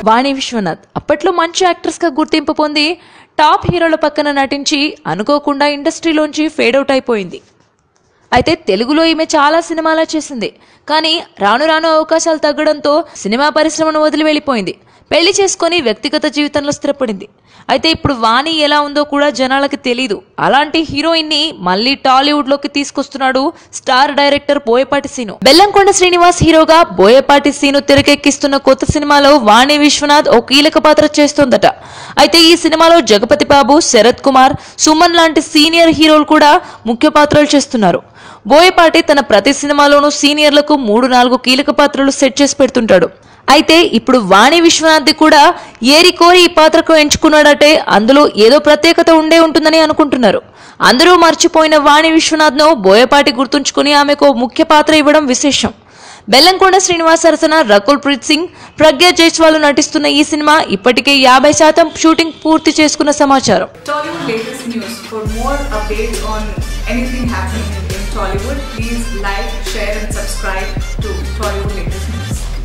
వాణి విశ్వనాథ్ అప్పట్లో మంచి యాక్ట్రెస్ గా గుర్తింపు పొంది టాప్ హీరోల పక్కన నటించి అనుకోకుండా ఇండస్ట్రీలోంచి ఫేడ్ అవుట్ అయిపోయింది అయితే తెలుగులో ఈమె చాలా సినిమాలా చేసింది కానీ రాను రాను అవకాశాలు తగ్గడంతో సినిమా పరిశ్రమను వదిలి వెళ్ళిపోయింది పెళ్లి చేసుకొని వ్యక్తిగత జీవితంలో స్థిరపడింది అయితే ఇప్పుడు వాణి ఎలా ఉందో కూడా జనాలకి తెలీదు అలాంటి హీరోయిన్ ని మళ్ళీ టాలీవుడ్ లోకి తీసుకొస్తున్నాడు స్టార్ డైరెక్టర్ బోయపాటి సీను బెల్లంకొండ శ్రీనివాస్ హీరోగా బోయపాటి సీను తెరకెక్కిస్తున్న కొత్త సినిమాలో వాణి విశ్వనాథ్ ఓ కీలక పాత్ర చేస్తోందట అయితే ఈ సినిమాలో జగపతి బాబు శరత్ కుమార్ సుమన్ లాంటి సీనియర్ హీరోలు కూడా ముఖ్య పాత్రలు చేస్తున్నారు బోయపాటి తన ప్రతి సినిమాలోనూ సీనియర్లకు మూడు నాలుగు కీలక పాత్రలు సెట్ చేసి పెడుతుంటాడు అయితే ఇప్పుడు వాణి విశ్వనాథ్ది కూడా ఏరి కోరి ఈ పాత్రకు ఎంచుకున్నాడటే అందులో ఏదో ప్రత్యేకత ఉండే ఉంటుందని అనుకుంటున్నారు అందరూ మర్చిపోయిన వాణి విశ్వనాథ్ను బోయపాటి గుర్తుంచుకుని ఆమెకు ముఖ్య పాత్ర ఇవ్వడం విశేషం బెల్లంకొండ శ్రీనివాస్ సరసన రకుల్ ప్రీత్ సింగ్ ప్రజ్ఞా జైస్వాల్ నటిస్తున్న ఈ సినిమా ఇప్పటికే యాభై శాతం షూటింగ్ పూర్తి చేసుకున్న సమాచారం Tollywood latest news. For more updates on anything happening in, in Tollywood, please like, share, and subscribe